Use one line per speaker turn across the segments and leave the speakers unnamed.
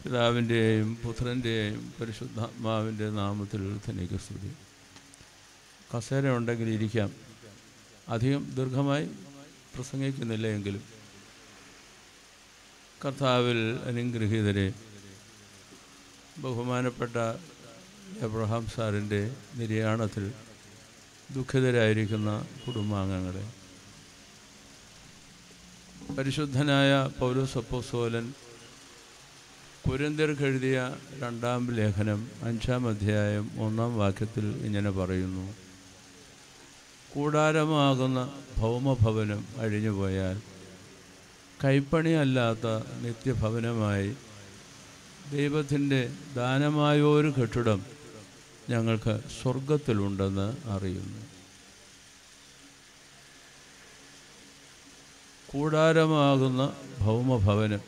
പിതാവിൻ്റെയും പുത്രൻ്റെയും പരിശുദ്ധാത്മാവിൻ്റെ നാമത്തിൽ തനിക്ക് സ്തുതി കസേര ഉണ്ടെങ്കിൽ ഇരിക്കാം അധികം ദീർഘമായി പ്രസംഗിക്കുന്നില്ല എങ്കിലും കർത്താവിൽ അനുഗ്രഹീതരെ ബഹുമാനപ്പെട്ട എബ്രഹാം സാറിൻ്റെ നിര്യാണത്തിൽ ദുഃഖിതരായിരിക്കുന്ന കുടുംബാംഗങ്ങളെ പരിശുദ്ധനായ പൗലോസ് അപ്പോസ്തലൻ കുരന്തിർക്ക് എഴുതിയ രണ്ടാം ലേഖനം അഞ്ചാം അധ്യായം ഒന്നാം വാക്യത്തിൽ ഇങ്ങനെ പറയുന്നു കൂടാരമാകുന്ന ഭൗമഭവനം അഴിഞ്ഞുപോയാൽ കൈപ്പണിയല്ലാത്ത നിത്യഭവനമായി ദൈവത്തിൻ്റെ ദാനമായൊരു കെട്ടിടം ഞങ്ങൾക്ക് സ്വർഗത്തിലുണ്ടെന്ന് അറിയുന്നു കൂടാരമാകുന്ന ഭൗമഭവനം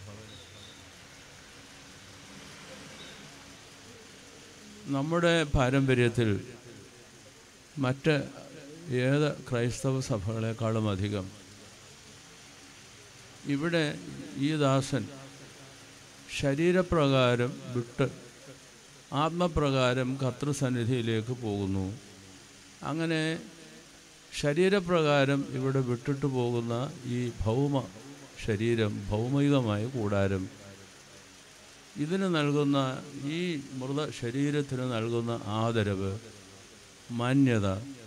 നമ്മുടെ പാരമ്പര്യത്തിൽ മറ്റ് ഏത് ക്രൈസ്തവ സഭകളെക്കാളും അധികം ഇവിടെ ഈ ദാസൻ ശരീരപ്രകാരം വിട്ട് ആത്മപ്രകാരം കർത്തൃസന്നിധിയിലേക്ക് പോകുന്നു അങ്ങനെ ശരീരപ്രകാരം ഇവിടെ വിട്ടിട്ട് പോകുന്ന ഈ ഭൗമ ശരീരം ഭൗമികമായ കൂടാരം ഇതിന് നൽകുന്ന ഈ മൃത ശരീരത്തിന് നൽകുന്ന ആദരവ് മാന്യത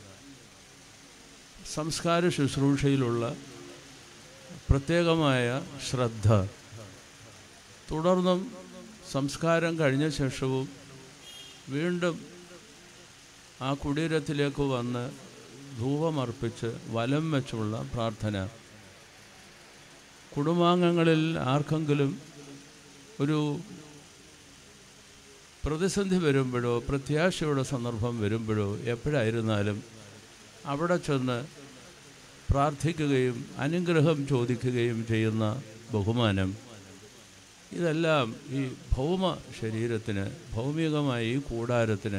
സംസ്കാര ശുശ്രൂഷയിലുള്ള പ്രത്യേകമായ ശ്രദ്ധ തുടർന്നും സംസ്കാരം കഴിഞ്ഞ ശേഷവും വീണ്ടും ആ കുടീരത്തിലേക്ക് വന്ന് ധൂപമർപ്പിച്ച് വലം വെച്ചുള്ള പ്രാർത്ഥന കുടുംബാംഗങ്ങളിൽ ആർക്കെങ്കിലും ഒരു പ്രതിസന്ധി വരുമ്പോഴോ പ്രത്യാശയുടെ സന്ദർഭം വരുമ്പോഴോ എപ്പോഴായിരുന്നാലും അവിടെ ചെന്ന് പ്രാർത്ഥിക്കുകയും അനുഗ്രഹം ചോദിക്കുകയും ചെയ്യുന്ന ബഹുമാനം ഇതെല്ലാം ഈ ഭൗമ ശരീരത്തിന് ഭൗമികമായ ഈ കൂടാരത്തിന്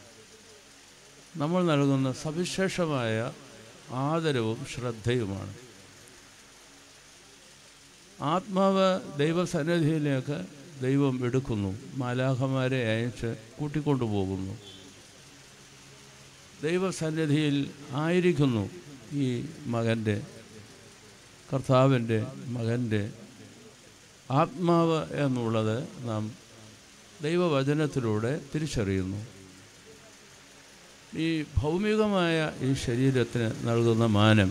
നമ്മൾ നൽകുന്ന സവിശേഷമായ ആദരവും ശ്രദ്ധയുമാണ് ആത്മാവ് ദൈവസന്നിധിയിലേക്ക് ദൈവം എടുക്കുന്നു മാലാഖമാരെ അയച്ച് കൂട്ടിക്കൊണ്ടുപോകുന്നു ദൈവസന്നിധിയിൽ ആയിരിക്കുന്നു ഈ മകൻ്റെ കർത്താവിൻ്റെ മകൻ്റെ ആത്മാവ് എന്നുള്ളത് നാം ദൈവവചനത്തിലൂടെ തിരിച്ചറിയുന്നു ഈ ഭൗമികമായ ഈ ശരീരത്തിന് നൽകുന്ന മാനം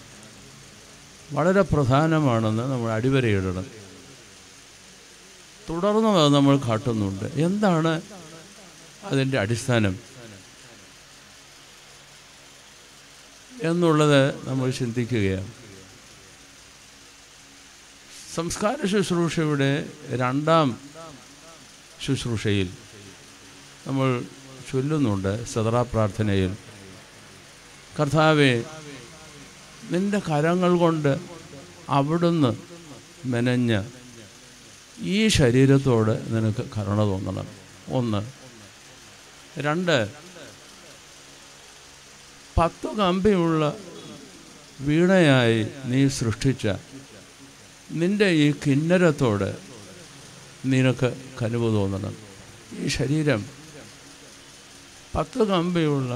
വളരെ പ്രധാനമാണെന്ന് നമ്മൾ അടിവരയിടണം തുടർന്നും അത് നമ്മൾ കാട്ടുന്നുണ്ട് എന്താണ് അതിൻ്റെ അടിസ്ഥാനം എന്നുള്ളത് നമ്മൾ ചിന്തിക്കുകയാണ് സംസ്കാര ശുശ്രൂഷയുടെ രണ്ടാം ശുശ്രൂഷയിൽ നമ്മൾ ചൊല്ലുന്നുണ്ട് സദറാ പ്രാർത്ഥനയിൽ കർത്താവെ നിൻ്റെ കരങ്ങൾ കൊണ്ട് അവിടുന്ന് മെനഞ്ഞ ഈ ശരീരത്തോട് നിനക്ക് കരുണ തോന്നണം ഒന്ന് രണ്ട് പത്ത് കമ്പിയുള്ള വീണയായി നീ സൃഷ്ടിച്ച നിൻ്റെ ഈ കിന്നരത്തോട് നിനക്ക് കനുവ് തോന്നണം ഈ ശരീരം പത്ത് കമ്പിയുള്ള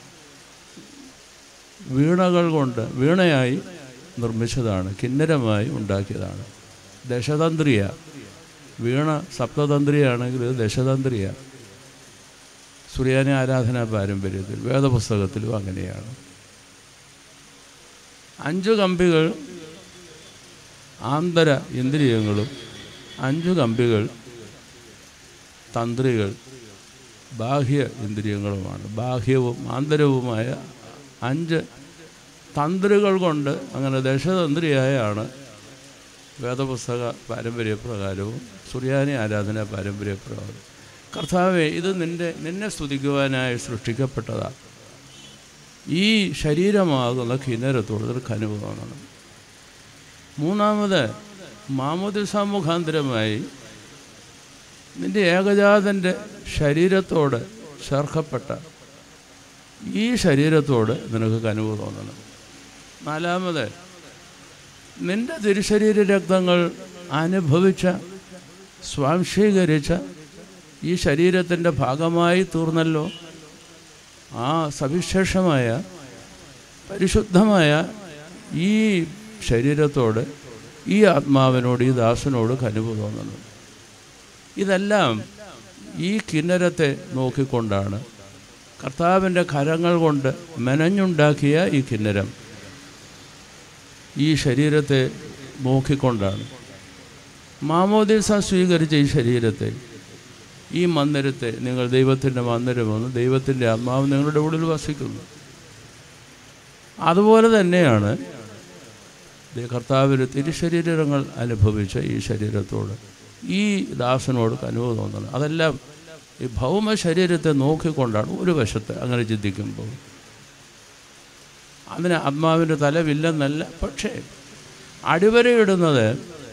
വീണകൾ കൊണ്ട് വീണയായി നിർമ്മിച്ചതാണ് കിന്നരമായി ഉണ്ടാക്കിയതാണ് ദശതന്ത്രിയ വീണ സപ്തതന്ത്രിയാണെങ്കിൽ ഇത് ദശതന്ത്രിയ സുറിയാനി ആരാധനാ പാരമ്പര്യത്തിൽ വേദപുസ്തകത്തിലും അങ്ങനെയാണ് അഞ്ച് കമ്പികൾ ആന്തര ഇന്ദ്രിയങ്ങളും അഞ്ച് കമ്പികൾ തന്ത്രികൾ ബാഹ്യ ഇന്ദ്രിയങ്ങളുമാണ് ബാഹ്യവും ആന്തരവുമായ അഞ്ച് തന്ത്രികൾ കൊണ്ട് അങ്ങനെ ദശതന്ത്രിയായാണ് വേദപുസ്തക പാരമ്പര്യപ്രകാരവും സുറിയാനി ആരാധന പാരമ്പര്യപ്രകാരവും കർത്താവെ ഇത് നിൻ്റെ നിന്നെ സ്തുതിക്കുവാനായി സൃഷ്ടിക്കപ്പെട്ടതാണ് ഈ ശരീരമാകുന്ന കിന്നരത്തോട് നിനക്ക് അനുഭവമാണ് മൂന്നാമത് മാമുദിസ മുഖാന്തരമായി നിൻ്റെ ഏകജാതൻ്റെ ശരീരത്തോട് ചേർക്കപ്പെട്ട ഈ ശരീരത്തോട് നിനക്ക് കനുവ് തോന്നണം നാലാമത് നിൻ്റെ തിരുശരീര രക്തങ്ങൾ അനുഭവിച്ച സ്വാംശീകരിച്ച ഈ ശരീരത്തിൻ്റെ ഭാഗമായി തീർന്നല്ലോ ആ സവിശേഷമായ പരിശുദ്ധമായ ഈ ശരീരത്തോട് ഈ ആത്മാവിനോട് ഈ ദാസനോട് കനിവ് തോന്നുന്നു ഇതെല്ലാം ഈ കിന്നരത്തെ നോക്കിക്കൊണ്ടാണ് കർത്താവിൻ്റെ കരങ്ങൾ കൊണ്ട് മെനഞ്ഞുണ്ടാക്കിയ ഈ കിന്നരം ഈ ശരീരത്തെ നോക്കിക്കൊണ്ടാണ് മാമോദീസ സ്വീകരിച്ച ഈ ശരീരത്തെ ഈ മന്ദിരത്തെ നിങ്ങൾ ദൈവത്തിൻ്റെ മന്ദിരമെന്ന് ദൈവത്തിൻ്റെ ആത്മാവ് നിങ്ങളുടെ ഉള്ളിൽ വസിക്കുന്നു അതുപോലെ തന്നെയാണ് ദേ കർത്താവിന് തിരുശരീരങ്ങൾ അനുഭവിച്ച ഈ ശരീരത്തോട് ഈ ദാസനോട് കനുവ് തോന്നുന്നത് അതെല്ലാം ഈ ഭൗമ ശരീരത്തെ നോക്കിക്കൊണ്ടാണ് ഒരു വശത്ത് അങ്ങനെ ചിന്തിക്കുമ്പോൾ അതിന് ആത്മാവിൻ്റെ തലവില്ലെന്നല്ല പക്ഷേ അടിവരയിടുന്നത്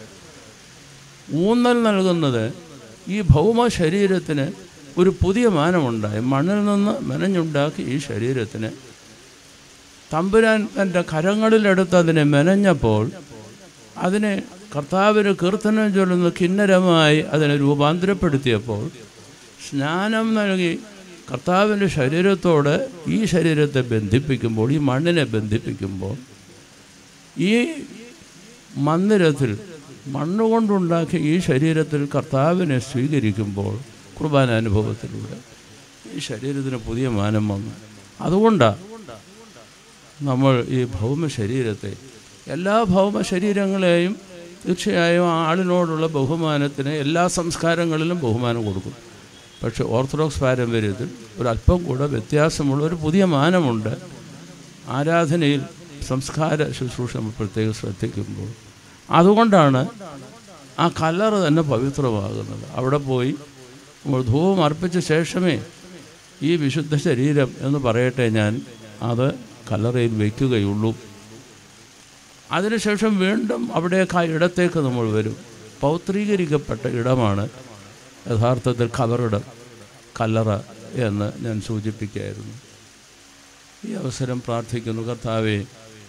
ഊന്നൽ നൽകുന്നത് ഈ ഭൗമ ശരീരത്തിന് ഒരു പുതിയ മാനമുണ്ടായി മണ്ണിൽ നിന്ന് മെനഞ്ഞുണ്ടാക്കി ഈ ശരീരത്തിന് തമ്പുരാൻ തൻ്റെ കരങ്ങളിലെടുത്ത് അതിനെ മെനഞ്ഞപ്പോൾ അതിനെ കർത്താവിന് കീർത്തനം ചൊല്ലുന്ന കിന്നരമായി അതിനെ രൂപാന്തരപ്പെടുത്തിയപ്പോൾ സ്നാനം നൽകി കർത്താവിൻ്റെ ശരീരത്തോട് ഈ ശരീരത്തെ ബന്ധിപ്പിക്കുമ്പോൾ ഈ മണ്ണിനെ ബന്ധിപ്പിക്കുമ്പോൾ ഈ മന്ദിരത്തിൽ മണ്ണുകൊണ്ടുണ്ടാക്കിയ ഈ ശരീരത്തിൽ കർത്താവിനെ സ്വീകരിക്കുമ്പോൾ കുർബാന അനുഭവത്തിലൂടെ ഈ ശരീരത്തിന് പുതിയ മാനം വന്നു അതുകൊണ്ടാണ് നമ്മൾ ഈ ഭൗമ ശരീരത്തെ എല്ലാ ഭൗമ ശരീരങ്ങളെയും തീർച്ചയായും ആ ആളിനോടുള്ള ബഹുമാനത്തിന് എല്ലാ സംസ്കാരങ്ങളിലും ബഹുമാനം കൊടുക്കും പക്ഷെ ഓർത്തഡോക്സ് പാരമ്പര്യത്തിൽ ഒരല്പം കൂടെ വ്യത്യാസമുള്ള ഒരു പുതിയ മാനമുണ്ട് ആരാധനയിൽ സംസ്കാര ശുശ്രൂഷ നമ്മൾ പ്രത്യേകം ശ്രദ്ധിക്കുമ്പോൾ അതുകൊണ്ടാണ് ആ കല്ലറ് തന്നെ പവിത്രമാകുന്നത് അവിടെ പോയി നമ്മൾ ധൂപം അർപ്പിച്ച ശേഷമേ ഈ വിശുദ്ധ ശരീരം എന്ന് പറയട്ടെ ഞാൻ അത് കല്ലറയിൽ വയ്ക്കുകയുള്ളൂ അതിനുശേഷം വീണ്ടും അവിടേക്ക് ആ ഇടത്തേക്ക് നമ്മൾ വരും പൗത്രീകരിക്കപ്പെട്ട ഇടമാണ് യഥാർത്ഥത്തിൽ കബറിടം കല്ലറ എന്ന് ഞാൻ സൂചിപ്പിക്കുകയായിരുന്നു ഈ അവസരം പ്രാർത്ഥിക്കുന്നു കർത്താവെ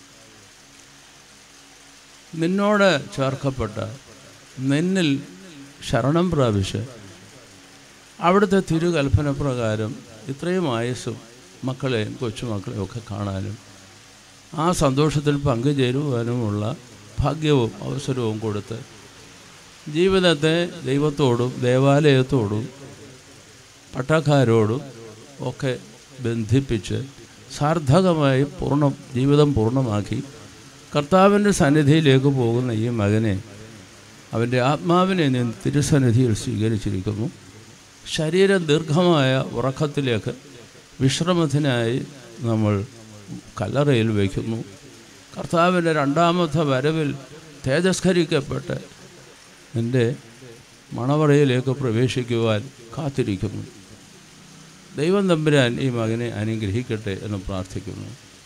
നിന്നോട് ചേർക്കപ്പെട്ട നിന്നിൽ ശരണം പ്രാപിച്ച് അവിടുത്തെ തിരുകൽപ്പന പ്രകാരം ഇത്രയും ആയുസ്സും മക്കളെയും കൊച്ചുമക്കളെയും ഒക്കെ കാണാനും ആ സന്തോഷത്തിൽ പങ്കുചേരുവാനുമുള്ള ഭാഗ്യവും അവസരവും കൊടുത്ത് ജീവിതത്തെ ദൈവത്തോടും ദേവാലയത്തോടും പട്ടക്കാരോടും ഒക്കെ ബന്ധിപ്പിച്ച് സാർത്ഥകമായി പൂർണ്ണ ജീവിതം പൂർണ്ണമാക്കി കർത്താവിൻ്റെ സന്നിധിയിലേക്ക് പോകുന്ന ഈ മകനെ അവൻ്റെ ആത്മാവിനെ നീ തിരുസന്നിധിയിൽ സ്വീകരിച്ചിരിക്കുന്നു ശരീരം ദീർഘമായ ഉറക്കത്തിലേക്ക് വിശ്രമത്തിനായി നമ്മൾ കല്ലറയിൽ വയ്ക്കുന്നു കർത്താവിൻ്റെ രണ്ടാമത്തെ വരവിൽ തേജസ്കരിക്കപ്പെട്ട് എൻ്റെ മണവറയിലേക്ക് പ്രവേശിക്കുവാൻ കാത്തിരിക്കുന്നു ദൈവം തമ്പുരാൻ ഈ മകനെ അനുഗ്രഹിക്കട്ടെ എന്ന് പ്രാർത്ഥിക്കുന്നു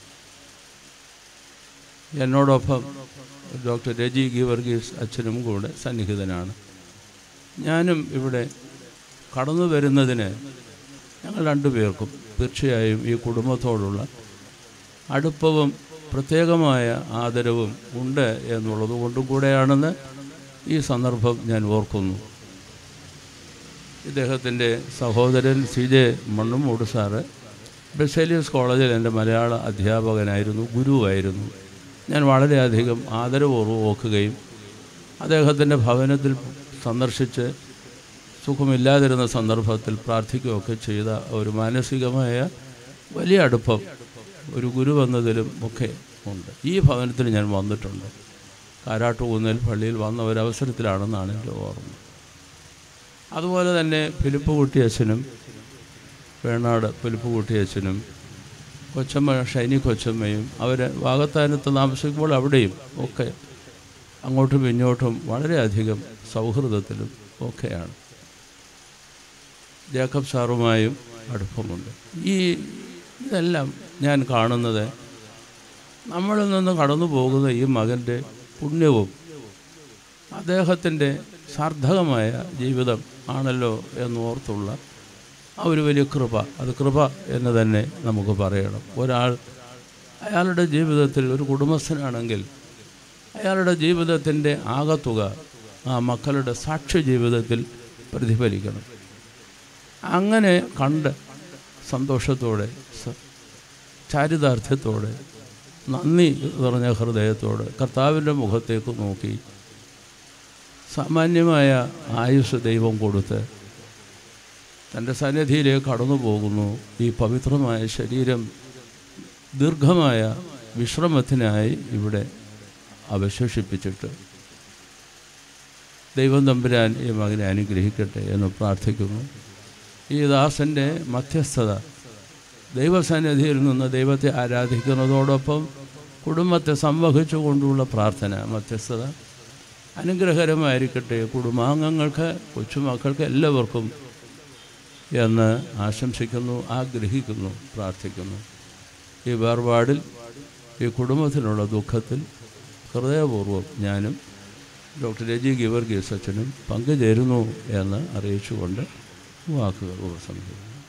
എന്നോടൊപ്പം ഡോക്ടർ രജി ഗീവർഗീസ് അച്ഛനും കൂടെ സന്നിഹിതനാണ് ഞാനും ഇവിടെ കടന്നു വരുന്നതിന് ഞങ്ങൾ രണ്ടുപേർക്കും തീർച്ചയായും ഈ കുടുംബത്തോടുള്ള അടുപ്പവും പ്രത്യേകമായ ആദരവും ഉണ്ട് എന്നുള്ളത് കൊണ്ടും കൂടെയാണെന്ന് ഈ സന്ദർഭം ഞാൻ ഓർക്കുന്നു ഇദ്ദേഹത്തിൻ്റെ സഹോദരൻ C J Mannumoodu sir Baselius കോളേജിൽ എൻ്റെ മലയാള അധ്യാപകനായിരുന്നു ഗുരുവായിരുന്നു ഞാൻ വളരെയധികം ആദരപൂർവ്വം ഓർക്കുകയും അദ്ദേഹത്തിൻ്റെ ഭവനത്തിൽ സന്ദർശിച്ച് സുഖമില്ലാതിരുന്ന സന്ദർഭത്തിൽ പ്രാർത്ഥിക്കുകയൊക്കെ ചെയ്ത ഒരു മാനസികമായ വലിയ അടുപ്പം ഒരു ഗുരു വന്നതിലും ഒക്കെ ഉണ്ട് ഈ ഭവനത്തിൽ ഞാൻ വന്നിട്ടുണ്ട് കാരാട്ടുകുന്നൽ പള്ളിയിൽ വന്ന ഒരവസരത്തിലാണെന്നാണ് എൻ്റെ ഓർമ്മ അതുപോലെ തന്നെ ഫിലിപ്പ് കുട്ടിയച്ഛനും വേണാട് ഫിലിപ്പ് കുട്ടിയച്ഛനും കൊച്ചമ്മ ഷൈനി കൊച്ചമ്മയും അവർ വാഗത്താനത്ത് താമസിക്കുമ്പോൾ അവിടെയും ഒക്കെ അങ്ങോട്ടും ഇങ്ങോട്ടും വളരെയധികം സൗഹൃദത്തിലും ഒക്കെയാണ് ജേക്കബ് സാറുമായും അടുപ്പമുണ്ട് ഈ ഇതെല്ലാം ഞാൻ കാണുന്നത് നമ്മളിൽ നിന്ന് കടന്നു പോകുന്ന ഈ മകൻ്റെ പുണ്യവും അദ്ദേഹത്തിൻ്റെ സാർത്ഥകമായ ജീവിതം ആണല്ലോ എന്നോർത്തുള്ള ആ ഒരു വലിയ കൃപ അത് കൃപ എന്ന് തന്നെ നമുക്ക് പറയണം ഒരാൾ അയാളുടെ ജീവിതത്തിൽ ഒരു കുടുംബസ്ഥനാണെങ്കിൽ അയാളുടെ ജീവിതത്തിൻ്റെ ആകത്തുക ആ മക്കളുടെ സാക്ഷ്യ ജീവിതത്തിൽ പ്രതിഫലിക്കണം അങ്ങനെ കണ്ട് സന്തോഷത്തോടെ സ- ചാരിതാർത്ഥ്യത്തോടെ നന്ദി നിറഞ്ഞ ഹൃദയത്തോടെ കർത്താവിൻ്റെ മുഖത്തേക്ക് നോക്കി സാമാന്യമായ ആയുസ് ദൈവം കൊടുത്ത് തൻ്റെ സന്നിധിയിലേക്ക് കടന്നു പോകുന്നു ഈ പവിത്രമായ ശരീരം ദീർഘമായ വിശ്രമത്തിനായി ഇവിടെ അവശേഷിപ്പിച്ചിട്ട് ദൈവം തമ്പുരാൻ ഈ മകനെ അനുഗ്രഹിക്കട്ടെ എന്ന് പ്രാർത്ഥിക്കുന്നു ഈ ദാസൻ്റെ മധ്യസ്ഥത ദൈവസന്നിധിയിൽ നിന്ന് ദൈവത്തെ ആരാധിക്കുന്നതോടൊപ്പം കുടുംബത്തെ സംവഹിച്ചുകൊണ്ടുള്ള പ്രാർത്ഥന മധ്യസ്ഥത അനുഗ്രഹകരമായിരിക്കട്ടെ കുടുംബാംഗങ്ങൾക്ക് കൊച്ചുമക്കൾക്ക് എല്ലാവർക്കും എന്ന് ആശംസിക്കുന്നു ആഗ്രഹിക്കുന്നു പ്രാർത്ഥിക്കുന്നു ഈ വേർപാടിൽ ഈ കുടുംബത്തിനുള്ള ദുഃഖത്തിൽ ഹൃദയപൂർവ്വം ഞാനും ഡോക്ടർ രജി ഗിവർഗീസ് അച്ഛനും പങ്കുചേരുന്നു എന്ന് അറിയിച്ചുകൊണ്ട് വാക്കുകൾ ഉപസംഹരിക്കുന്നു